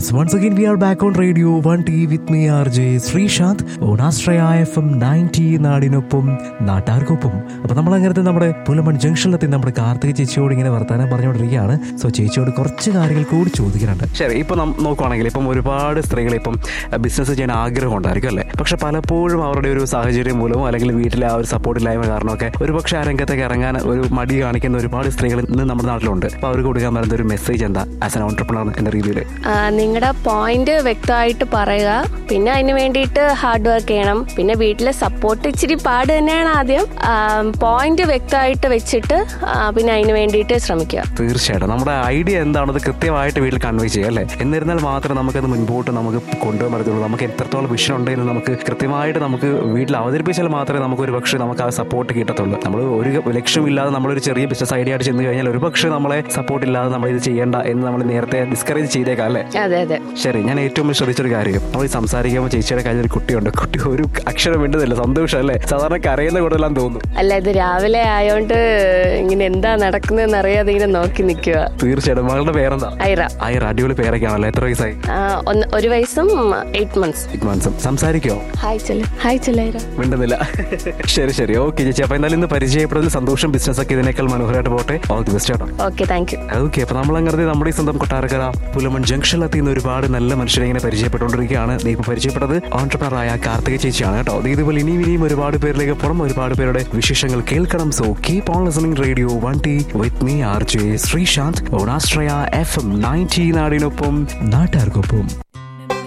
Yes, once again we are back on Radio 1T with me RJ Sreesanth on Astraya FM 90 നാടിനൊപ്പം നാട്ടാർക്കൊപ്പം അപ്പൊ നമ്മൾ അങ്ങനത്തെ നമ്മുടെ പുലമൺ ജംഗ്ഷനിലെത്തി നമ്മുടെ കാർത്തിക ചേച്ചിയോട് ഇങ്ങനെ വർത്താനം പറഞ്ഞുകൊണ്ടിരിക്കുകയാണ് സോ ചേച്ചിയോട് കുറച്ച് കാര്യങ്ങൾ കൂടി ചോദിക്കാനുണ്ട് ശരി ഇപ്പൊ നം- നോക്കുവാണെങ്കിൽ ഇപ്പം ഒരുപാട് സ്ത്രീകൾ ഇപ്പം ബിസിനസ് ചെയ്യാൻ ആഗ്രഹം ഉണ്ടായിരിക്കും അല്ലേ പക്ഷെ പലപ്പോഴും അവരുടെ ഒരു സാഹചര്യം മൂലമോ അല്ലെങ്കിൽ വീട്ടിലെ ആ ഒരു സപ്പോർട്ട് ഇല്ലായ്മ കാരണമൊക്കെ ഒരുപക്ഷെ ആ രംഗത്തേക്ക് ഇറങ്ങാൻ ഒരു മടി കാണിക്കുന്ന ഒരുപാട് സ്ത്രീകൾ ഇന്ന് നമ്മുടെ നാട്ടിലുണ്ട് അപ്പൊ അവർക്ക് കൊടുക്കാൻ പറ്റുന്ന ഒരു മെസ്സേജ് എന്താ ആസ് എൻ ഓൺടർപ്രണർ എന്ന രീതിയിൽ നിങ്ങളുടെ പോയിന്റ് വ്യക്തമായിട്ട് പറയുക പിന്നെ അതിന് വേണ്ടിയിട്ട് ഹാർഡ് വർക്ക് ചെയ്യണം പിന്നെ വീട്ടിലെ സപ്പോർട്ട് ഇച്ചിരി പാട് തന്നെയാണ് ആദ്യം പോയിന്റ് വ്യക്തമായിട്ട് വെച്ചിട്ട് ആ, പിന്നെ അതിന് വേണ്ടിയിട്ട് ശ്രമിക്കുക തീർച്ചയായിട്ടും നമ്മുടെ ഐഡിയ എന്താണത് കൃത്യമായിട്ട് വീട്ടിൽ കൺവേ ചെയ്യുക അല്ലേ എന്നിരുന്നാൽ മാത്രമേ നമുക്കത് മുൻപോട്ട് നമുക്ക് കൊണ്ടുപോകാൻ പറ്റത്തുള്ളൂ നമുക്ക് എത്രത്തോളം വിഷൻ ഉണ്ടെന്ന് നമുക്ക് കൃത്യമായിട്ട് നമുക്ക് വീട്ടിൽ അവതരിപ്പിച്ചാൽ മാത്രമേ നമുക്ക് ഒരു പക്ഷേ നമുക്ക് ആ സപ്പോർട്ട് കിട്ടത്തുള്ളൂ നമ്മൾ ഒരു ലക്ഷ്യമില്ലാതെ നമ്മളൊരു ചെറിയ ബിസിനസ് ഐഡിയ ആയിട്ട് ചെന്ന് കഴിഞ്ഞാൽ ഒരു പക്ഷേ നമ്മളെ സപ്പോർട്ട് ഇല്ലാതെ നമ്മൾ ഇത് ചെയ്യേണ്ട എന്ന് നമ്മൾ നേരത്തെ ഡിസ്കറേജ് ചെയ്തേക്കാം അല്ലേ അതെ അതെ ശരി ഞാൻ ഏറ്റവും ശ്രദ്ധിച്ചൊരു കാര്യം നമ്മൾ ഈ സംസാരിക്കുമ്പോൾ ചേച്ചിയുടെ കയ്യിൽ ഒരു കുട്ടിയുണ്ട് കുട്ടി ഒരു അക്ഷരം മിണ്ടുന്നില്ല സന്തോഷം അല്ലേ സാധാരണ കരയുന്ന കൂടുതലാന്ന് തോന്നുന്നു അല്ല ഇത് രാവിലെ ആയോണ്ട് ഇങ്ങനെ എന്താ നടക്കുന്നതെന്ന് അറിയാതെ ഇങ്ങനെ നോക്കി നിൽക്കുക തീർച്ചയായിട്ടും മകളുടെ പേരെന്താ ഐറ ആയിരം അടിപൊളി പേരൊക്കെയാണല്ലോ എത്ര വയസ്സായി ആ, ഒന്ന് ഒരു വയസ്സും എയ്റ്റ് മന്ത്സ് സിക്സ് മന്ത്സും സംസാരിക്കോ ഹായ് ചെല്ല ഹായ് ചെല്ല ഐറ മിണ്ടുന്നില്ല ശരി ശരി ഓക്കെ ചേച്ചി അപ്പൊ എന്തായാലും ഇന്ന് പരിചയപ്പെടുന്നതിൽ സന്തോഷം ബിസിനസ് ഒക്കെ ഇതിനേക്കാൾ മനോഹരമായിട്ട് പോട്ടെ ഓൾ ദി ബെസ്റ്റ് കേട്ടോ ഓക്കെ താങ്ക് യു ഓക്കെ അപ്പൊ നമ്മൾ അങ്ങനെ നമ്മുടെ ഈ സ്വന്തം കൊട്ടാരക്കര പുലമൺ ജംഗ്ഷനിലെത്തി ഇന്ന് ഒരുപാട് നല്ല മനുഷ്യരെ ഇങ്ങനെ പരിചയപ്പെട്ടുകൊണ്ടിരിക്കുകയാണ് ദേ ഇപ്പൊ പരിചയപ്പെട്ടത് ഓൺടർപ്രണറായ കാർത്തിക ചേച്ചിയാണ് കേട്ടോ ദേ ഇതുപോലെ ഇനിയും ഇനിയും ഒരുപാട് പേരിലേക്ക് പുറം ഒരുപാട് പേരുടെ വിശേഷങ്ങൾ കേൾക്കണം so keep on listening radio one T with me R J Sreesanth ഓണാശ്രയ എഫ് എം നയൻറ്റി നാടിനൊപ്പം നാട്ടാർക്കൊപ്പം